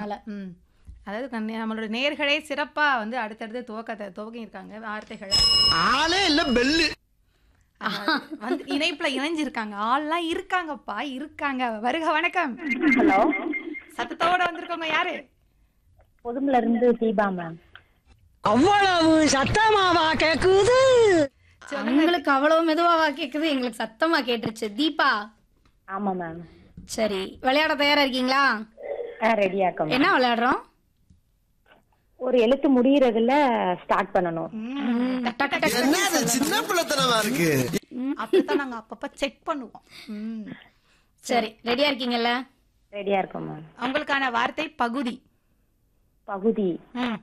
அதனால ம் அதாவது கண்ணு- நம்மளோட நேர்களே சிறப்பா வந்து அடுத்தடுத்து துவக்கத்தை துவங்கியிருக்காங்க வார்த்தைகளை ஆளே இல்ல பெல்லு அதாவது வந்து இணைப்புல இணைஞ்சிருக்காங்க ஆள்லாம் இருக்காங்கப்பா இருக்காங்க வருக வணக்கம் ஹலோ சத்தத்தோட வந்திருக்கவங்க யாரு பொதுமல இருந்து தீபா மேம் அவ்வளவு சத்தமாவா கேக்குது உங்களுக்கு அவ்வளவு மெதுவாவா கேக்குது எங்களுக்கு சத்தமா கேட்டுருச்சு தீபா ஆமா மேம் சரி விளையாட தயாரா இருக்கீங்களா ரெடியா இருக்கோம் என்ன விளையாடுறோம் ஒரு எழுத்து முடியறதுல ஸ்டார்ட் பண்ணணும் ம், டக்கு டக்கு என்ன அது சின்ன பிள்ளைத்தனமா இருக்கு அப்படித்தான் நாங்க அப்பப்ப செக் பண்ணுவோம் ம். சரி ரெடியா இருக்கீங்கல்ல ரெடியா இருக்கோம் மேம் உங்களுக்கான வார்த்தை பகுதி பகுதி ம்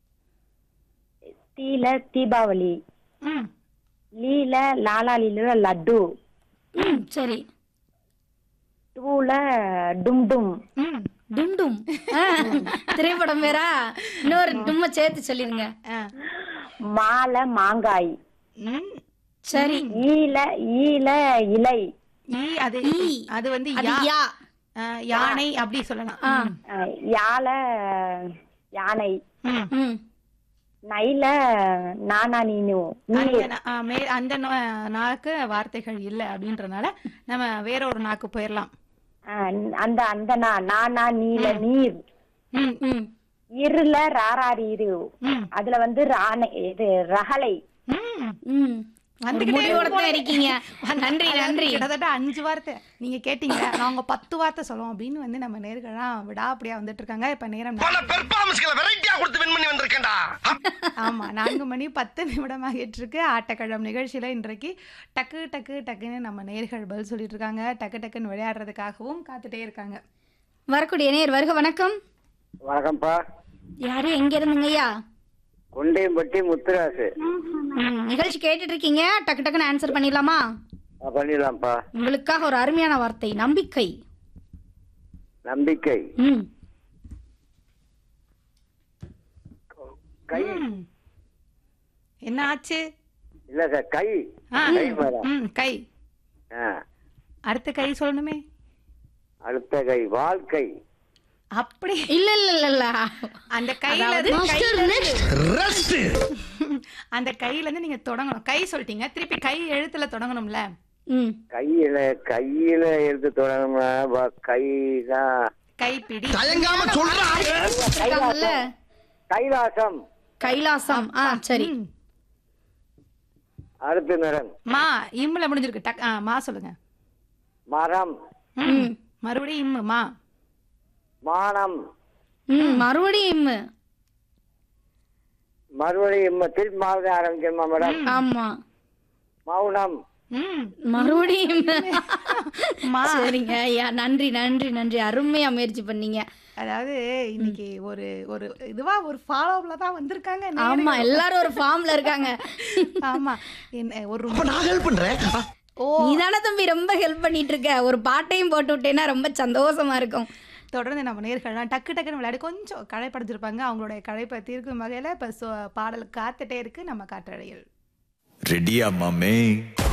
தீல தீபாவளி ம் லீல லாலாலில லட்டு ம் சரி டூல டும் டும் ம் டும் டும் ஆ, திரைப்படம் வேறா இன்னொரு டும்ம சேர்த்து சொல்லிருங்க ஆ. மாலை மாங்காய் ம் சரி ஈல ஈல இலை ஈ அது ஈ. அது வந்து அது யா யா ஆ, யானை அப்படி சொல்லலாம் ஆ, அஹ், யால யானை ம். ம் நைல நானா நீனு அந்த நீர் நா- ஆ, மே- அந்த நா- நாக்கு வார்த்தைகள் இல்லை அப்படின்றனால நம்ம வேற ஒரு நாக்கு போயிடலாம் அஹ், அந்த அந்த நா நானா நீல நீர் ம் ம் இருல ராராரி இரு ம் அதுல வந்து ராணை இது ரகலை ம் ம் ஒரு வந்துகிட்டே முடிவோட இருக்கும் தான் இருக்கீங்க நன்றி அதாவது நன்றி கிட்டத்தட்ட அஞ்சு வார்த்தை நீங்க கேட்டீங்க நாங்க பத்து வார்த்தை சொல்லுவோம் அப்படின்னு வந்து நம்ம நேர்கள்லாம் விடாப்படியா வந்துட்டு இருக்காங்க இப்ப நேரம் பல பெர்ஃபார்மன்ஸ்களை வெரைட்டியா கொடுத்து வின் பண்ணி வந்திருக்கேன்டா ஆமா நான்கு மணி பத்து நிமிடம் ஆகிட்டு இருக்கு ஆட்டக்கிழம் நிகழ்ச்சியில இன்றைக்கு டக்கு டக்கு டக்குன்னு நம்ம நேர்கள் பதில் சொல்லிட்டு இருக்காங்க டக்கு டக்குன்னு விளையாடுறதுக்காகவும் காத்துட்டே இருக்காங்க வரக்கூடிய நேர் வருக வணக்கம் வணக்கம்ப்பா யாரு எங்க இருந்துங்கய்யா குண்டையம்பட்டி முத்துராசு ம், நிகழ்ச்சி கேட்டுட்டு இருக்கீங்க டக்கு டக்குன்னு ஆன்சர் பண்ணிடலாமா ஆ, பண்ணிடலாம்ப்பா உங்களுக்காக ஒரு அருமையான வார்த்தை நம்பிக்கை நம்பிக்கை ம் கை ம். என்ன ஆச்சு இல்ல சார் கை ஆ. கை மேடம் ம் கை ஆ, அடுத்த கை சொல்லணுமே அடுத்த கை வாழ்க்கை அப்படி இல்ல இல்ல இல்ல இல்ல அந்த கையில இருந்து கையில இருந்து அந்த கையில இருந்து நீங்க தொடங்கணும் கை சொல்லிட்டீங்க திருப்பி கை எழுத்துல தொடங்கணும்ல ம் கையில கையில எடுத்து தொடங்கணும்னா வ- கைதான் கைப்பிடி தயங்காம சொல்றாங்க இருக்காங்கல்ல கைலாசம் கைலாசம் ஆ சரி ம். அடுத்து நிறம் மா இம்முல முடிஞ்சிருக்கு டக் ஆ மா சொல்லுங்க மரம் ம். மறுபடியும் இம்மு மா மானம் ம் மறுபடியும் இம்மு. மறுபடியும் இம்ம- திருப்பி மாவுதான் ஆரம்பிக்கணுமா மேடம் ஆமா மௌனம் ம் மறுபடியும் இம்மு. மா சரிங்க ஐயா நன்றி நன்றி நன்றி அருமையா முயற்சி பண்ணீங்க அதாவது இன்னைக்கு ஒரு ஒரு இதுவா ஒரு ஃபாலோப்ல தான் வந்திருக்காங்க நேயர்கள். ஆமா எல்லாரும் ஒரு ஃபார்ம்ல இருக்காங்க ஆமா என்ன ஒரு அப்ப நான் ஹெல்ப் பண்றேன் ஆ, ஓ நீதானே தம்பி ரொம்ப ஹெல்ப் பண்ணிட்டு இருக்க ஒரு பாட்டையும் போட்டு விட்டேன்னா ரொம்ப சந்தோஷமா இருக்கும் தொடர்ந்து நம்ம நேர்கள்லாம் டக்கு டக்குன்னு விளையாடி கொஞ்சம் களைப்படைஞ்சிருப்பாங்க அவங்களுடைய களைப்பை தீர்க்கும் வகையில இப்ப சொ- பாடல் காத்துட்டே இருக்கு நம்ம காற்றடையில் ரெடியா மாமே